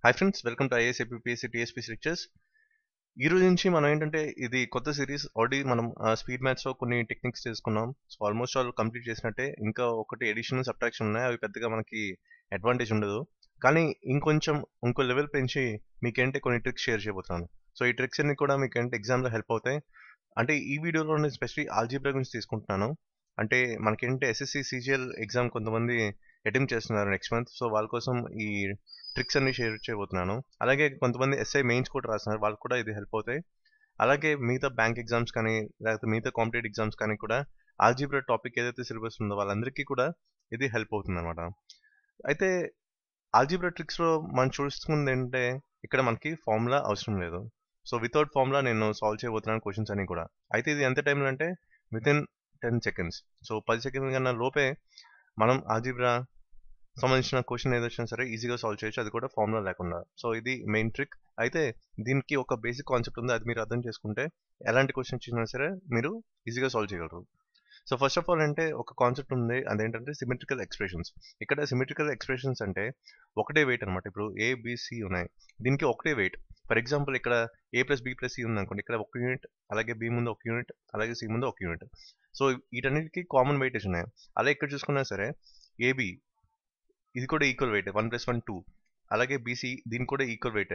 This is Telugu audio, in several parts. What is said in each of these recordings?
Hi friends welcome to IAS APSC TSP lectures ఈ రోజు నుంచి మనం ఏంటంటే ఇది కొత్త సిరీస్ ఆల్రెడీ మనం స్పీడ్ మ్యాథ్స్ లో కొన్ని టెక్నిక్స్ చేసుకున్నాం సో ఆల్మోస్ట్ ఆల్ కంప్లీట్ చేసినట్టే ఇంకా ఒకటి ఎడిషన్ సబ్ట్రాక్షన్ ఉన్నాయి అవి పెద్దగా మనకి అడ్వాంటేజ్ ఉండదు కానీ ఇంకొంచెం ఇంకో లెవెల్ పెంచి మీకేంటే కొన్ని ట్రిక్స్ షేర్ చేయబోతున్నాను సో ఈ ట్రిక్స్ అన్ని కూడా మీకు అంటే ఎగ్జామ్లో హెల్ప్ అవుతాయి అంటే ఈ వీడియోలో నేను స్పెషల్లీ ఆల్జీబ్రా గురించి తీసుకుంటున్నాను అంటే మనకేంటే ఎస్ఎస్సి సిజిఎల్ ఎగ్జామ్ కొంతమంది అటెంప్ట్ చేస్తున్నారు నెక్స్ట్ మంత్ సో వాళ్ళ కోసం ఈ ట్రిక్స్ అన్ని షేర్ చేయబోతున్నాను అలాగే కొంతమంది ఎస్ఐ మెయిన్స్ కూడా రాస్తున్నారు వాళ్ళకి కూడా ఇది హెల్ప్ అవుతాయి అలాగే మిగతా బ్యాంక్ ఎగ్జామ్స్ కానీ లేకపోతే మిగతా కాంపిటేటివ్ ఎగ్జామ్స్ కానీ కూడా ఆల్జీబ్రా టాపిక్ ఏదైతే సిలబస్ ఉందో వాళ్ళందరికీ కూడా ఇది హెల్ప్ అవుతుంది అనమాట అయితే ఆల్జీబ్రా ట్రిక్స్లో మనం చూస్తుంది ఏంటంటే ఇక్కడ మనకి ఫార్ములా అవసరం లేదు సో వితౌట్ ఫార్ములా నేను సాల్వ్ చేయబోతున్నాను క్వశ్చన్స్ అన్ని కూడా అయితే ఇది ఎంత టైంలో అంటే within ten seconds so పది సెకండ్ కన్నా లోపే మనం ఆల్జీబ్రా సంబంధించిన క్వశ్చన్ ఏదో వచ్చినా సరే ఈజీగా సాల్వ్ చేయొచ్చు అది కూడా ఫార్ములా లేకుండా సో ఇది మెయిన్ ట్రిక్ అయితే దీనికి ఒక బేసిక్ కాన్సెప్ట్ ఉంది అది మీరు అర్థం చేసుకుంటే ఎలాంటి క్వశ్చన్ ఇచ్చినా సరే మీరు ఈజీగా సాల్వ్ చేయగలరు సో ఫస్ట్ ఆఫ్ ఆల్ అంటే ఒక కాన్సెప్ట్ ఉంది అదేంటంటే సిమెట్రికల్ ఎక్స్ప్రెషన్స్ ఇక్కడ సిమెట్రికల్ ఎక్స్ప్రెషన్స్ అంటే ఒకటే వెయిట్ అనమాట ఇప్పుడు ఏ బిసి ఉన్నాయి దీనికి ఒకటే వెయిట్ ఫర్ ఎగ్జాంపుల్ ఇక్కడ A plus B plus C ఉంది అనుకోండి ఇక్కడ ఒక యూనిట్ అలాగే బి ముందు ఒక యూనిట్ అలాగే సి ముందు ఒక యూనిట్ సో వీటన్నిటికీ కామన్ వెయిటేజ్ ఉన్నాయి అలా ఇక్కడ చూసుకున్నా సరే ఏబి ఇది కూడా equal weight one plus one two అలాగే బీసీ దీనికి కూడా ఈక్వల్ వెయిట్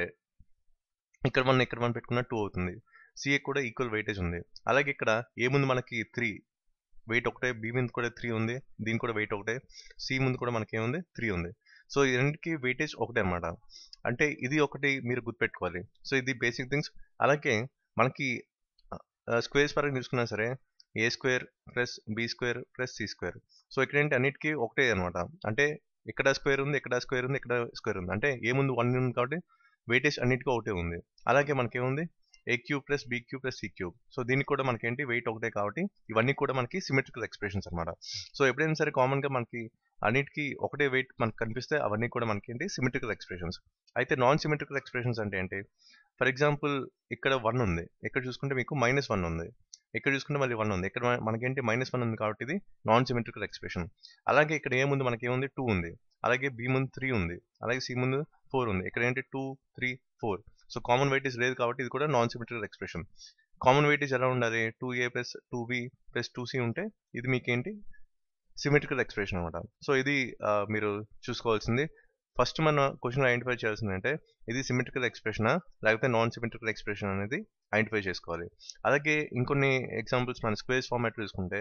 ఇక్కడ వన్ ఇక్కడ వన్ పెట్టుకున్న టూ అవుతుంది సిఏ కూడా ఈక్వల్ వెయిటేజ్ ఉంది అలాగే ఇక్కడ ఏ ముందు మనకి త్రీ వెయిట్ ఒకటే బి ముందు కూడా త్రీ ఉంది దీని కూడా వెయిట్ ఒకటే సి ముందు కూడా మనకి ఏముంది త్రీ ఉంది సో ఈ రెండింటికి వెయిటేజ్ ఒకటే అనమాట అంటే ఇది ఒకటి మీరు గుర్తుపెట్టుకోవాలి సో ఇది బేసిక్ థింగ్స్ అలాగే మనకి స్క్వేర్స్ పరంగా చూసుకున్నా సరే A square plus B square plus C square so ఇక్కడ ఏంటి అన్నిటికీ ఒకటే అనమాట అంటే ఇక్కడ స్క్వేర్ ఉంది ఇక్కడ స్క్వేర్ ఉంది ఇక్కడ స్క్వేర్ ఉంది అంటే ఏ ముందు వన్ ఉంది కాబట్టి వెయిటేజ్ అన్నిటికీ ఒకటే ఉంది అలాగే మనకేముంది A cube plus B cube plus C cube so దీనికి కూడా మనకి ఏంటి వెయిట్ ఒకటే కాబట్టి ఇవన్నీ కూడా మనకి సిమెట్రికల్ ఎక్స్ప్రెషన్స్ అనమాట సో ఎప్పుడైనా సరే కామన్గా మనకి అన్నిటికీ ఒకటే వెయిట్ మనకు కనిపిస్తే అవన్నీ కూడా మనకి ఏంటి సిమెట్రికల్ ఎక్స్ప్రెషన్స్ అయితే నాన్ సిమెట్రికల్ ఎక్స్ప్రెషన్స్ అంటే ఏంటి ఫర్ ఎగ్జాంపుల్ ఇక్కడ వన్ ఉంది ఇక్కడ చూసుకుంటే మీకు మైనస్ వన్ ఉంది ఇక్కడ చూసుకుంటే మళ్ళీ వన్ ఉంది ఇక్కడ మనకేంటి మైనస్ వన్ ఉంది కాబట్టి ఇది నాన్ సిమెట్రికల్ ఎక్స్ప్రెషన్ అలాగే ఇక్కడ ఏ ముందు మనకి ఏముంది టూ ఉంది అలాగే బి ముందు త్రీ ఉంది అలాగే సి ముందు ఫోర్ ఉంది ఇక్కడ ఏంటి two three four so common weightage లేదు కాబట్టి ఇది కూడా non symmetrical expression common weightage ఎలా ఉండాలి two A plus two B plus two C ఉంటే ఇది మీకేంటి సిమెట్రికల్ ఎక్స్ప్రెషన్ అనమాట సో ఇది మీరు చూసుకోవాల్సింది ఫస్ట్ మన క్వశ్చన్ ఐడెంటిఫై చేయాల్సింది అంటే ఇది సిమెట్రికల్ ఎక్స్ప్రెషనా లేకపోతే నాన్ సిమెట్రికల్ ఎక్స్ప్రెషన్ అనేది ఐడెంటిఫై చేసుకోవాలి అలాగే ఇంకొన్ని ఎగ్జాంపుల్స్ మన స్క్వేర్స్ ఫార్మాట్ చూసుకుంటే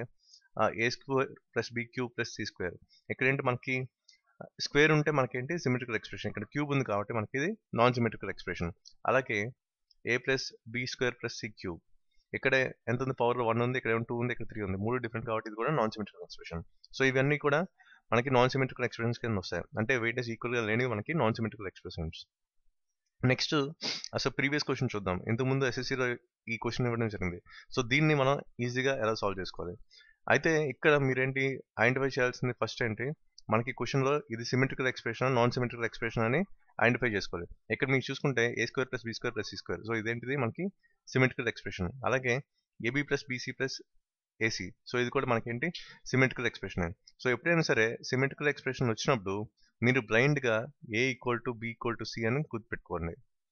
A square plus B cube plus C square ఇక్కడేంటి మనకి స్క్వేర్ ఉంటే మనకేంటి సిమెట్రికల్ ఎక్స్ప్రెషన్ ఇక్కడ క్యూబ్ ఉంది కాబట్టి మనకి ఇది నాన్ సిమెట్రికల్ ఎక్స్ప్రెషన్ అలాగే A plus B square plus C cube ఇక్కడ ఎంత ఉంది పవర్ వన్ ఉంది ఇక్కడ టూ ఉంది ఇక్కడ త్రీ ఉంది మూడు డిఫరెంట్ కాబట్టి ఇది కూడా నాన్ సిమెట్రికల్ ఎక్స్ప్రెషన్ సో ఇవన్నీ కూడా మనకి నాన్ సిమెట్రికల్ ఎక్స్ప్రెషన్స్ కింద వస్తాయి అంటే వెయిటేజ్ ఈక్వల్గా లేనివి మనకి నాన్ సిమెట్రికల్ ఎక్స్ప్రెషన్స్ నెక్స్ట్ అసలు ప్రీవియస్ క్వశ్చన్ చూద్దాం ఇంతకుముందు ఎస్ఎస్సీలో ఈ క్వశ్చన్ ఇవ్వడం జరిగింది సో దీన్ని మనం ఈజీగా ఎలా సాల్వ్ చేసుకోవాలి అయితే ఇక్కడ మీరేంటి ఐడెంటిఫై చేయాల్సింది ఫస్ట్ ఏంటి మనకి క్వశ్చన్లో ఇది symmetrical expression non symmetrical expression అని ఐడెంటిఫై చేసుకోవాలి ఇక్కడ మీరు చూసుకుంటే A square plus B square plus C square so ఇదేంటిది మనకి సిమెట్రికల్ ఎక్స్ప్రెషన్ అలాగే A B plus B C plus A C so ఇది కూడా మనకేంటి సిమెట్రికల్ ఎక్స్ప్రెషన్ సో ఎప్పుడైనా సరే సిమెట్రికల్ ఎక్స్ప్రెషన్ వచ్చినప్పుడు మీరు బ్లైండ్గా A equal to B equal to C అని గుర్తుపెట్టుకోండి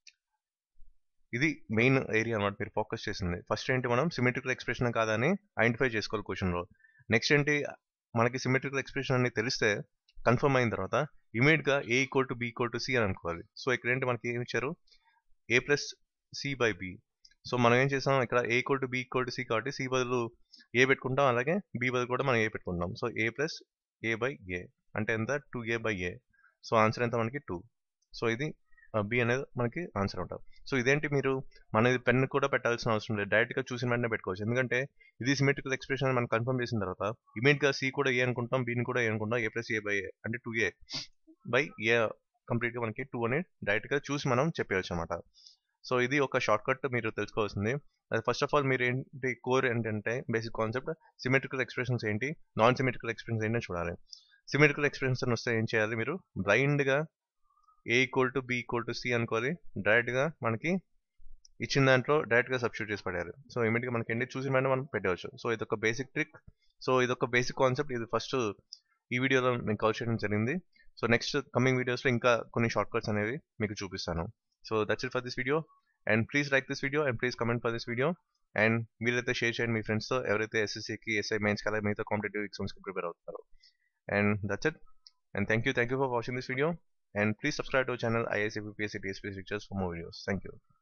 ఇది మెయిన్ ఏరియా అనమాట మీరు ఫోకస్ చేసింది ఫస్ట్ ఏంటి మనం సిమెట్రికల్ ఎక్స్ప్రెషన్ కాదని ఐడెంటిఫై చేసుకోవాలి క్వశ్చన్లో నెక్స్ట్ ఏంటి మనకి సిమెట్రికల్ ఎక్స్ప్రెషన్ అని తెలిస్తే కన్ఫర్మ్ అయిన తర్వాత ఇమీడియట్గా A equal to B equal to C అని అనుకోవాలి సో ఇక్కడ ఏంటి మనకి ఏమి ఇచ్చారు A plus C by B so మనం ఏం చేసాం ఇక్కడ A equal to B equal to C కాబట్టి సి బదులు ఏ పెట్టుకుంటాం అలాగే బి బదులు కూడా మనం ఏ పెట్టుకుంటాం so A plus A by A అంటే ఎంత two A by A so answer ఎంత మనకి టూ సో ఇది బి అనేది మనకి ఆన్సర్ ఉంటుంది సో ఇదేంటి మీరు మన పెన్ కూడా పెట్టాల్సిన అవసరం లేదు డైరెక్ట్గా చూసిన వెంటనే పెట్టుకోవచ్చు ఎందుకంటే ఇది సిమెట్రికల్ ఎక్స్ప్రెషన్ మనం కన్ఫర్మ్ చేసిన తర్వాత ఇమీడియట్గా సి కూడా ఏ అనుకుంటాం బీని కూడా ఏ అనుకుంటాం ఏ ప్లస్ ఏ బై ఏ అంటే టూ ఏ బై ఏ కంప్లీట్గా మనకి టూ అని డైరెక్ట్గా చూసి మనం చెప్పేయచ్చు అనమాట సో ఇది ఒక షార్ట్ కట్ మీరు తెలుసుకోవాల్సింది ఫస్ట్ ఆఫ్ ఆల్ మీరు ఏంటి కోర్ ఏంటంటే బేసిక్ కాన్సెప్ట్ సిమెట్రికల్ ఎక్స్ప్రెషన్స్ ఏంటి నాన్ సిమెట్రికల్ ఎక్స్ప్రెషన్స్ ఏంటి చూడాలి సిమెట్రికల్ ఎక్స్ప్రెషన్స్ వస్తే ఏం చేయాలి మీరు బ్లైండ్గా A equal to B equal to C అనుకోవాలి డైరెక్ట్గా మనకి ఇచ్చిన దాంట్లో డైరెక్ట్గా సబ్స్టిట్యూట్ చేసి పడారు సో ఇమీడియట్గా మనకి ఏంటి చూసిన వెంటనే మనం పెట్టవచ్చు సో ఇది ఒక బేసిక్ ట్రిక్ సో ఇది ఒక బేసిక్ కాన్సెప్ట్ ఇది ఫస్ట్ ఈ వీడియోలో నేను కవర్ చేయడం జరిగింది సో నెక్స్ట్ కమింగ్ వీడియోస్లో ఇంకా కొన్ని షార్ట్ కట్స్ అనేవి మీకు చూపిస్తాను so that's it for this video and please like this video and please comment for this video and వీలైతే షేర్ చేయండి మీ ఫ్రెండ్స్తో ఎవరైతే ఎస్ఎస్సికి ఎస్ఐ మెయిన్స్కి అలా మిగతా కాంపిటేటివ్ ఎగ్జామ్స్కి ప్రిపేర్ అవుతారో and that's it and thank you thank you for watching this video and please subscribe to our channel ISAP PSC TSP Pictures for more videos. Thank you.